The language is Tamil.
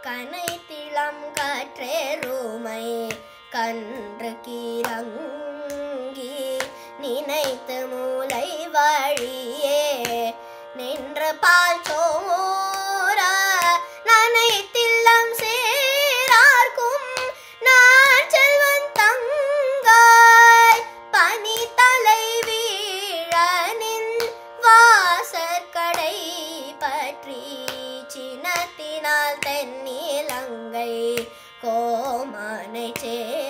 கனைத்திளம் கற்றேருமை கன்று கீழங்கி நினைத்து மூளை வழியே நின்று பால் சோர நனைத்தில்லம் சேரார்க்கும் நான் செல்வன் தங்காய் பனி தலை வீழனின் வாசற்கடை பற்றி சினத்தினால் தென்னிலங்கை கோமானை சே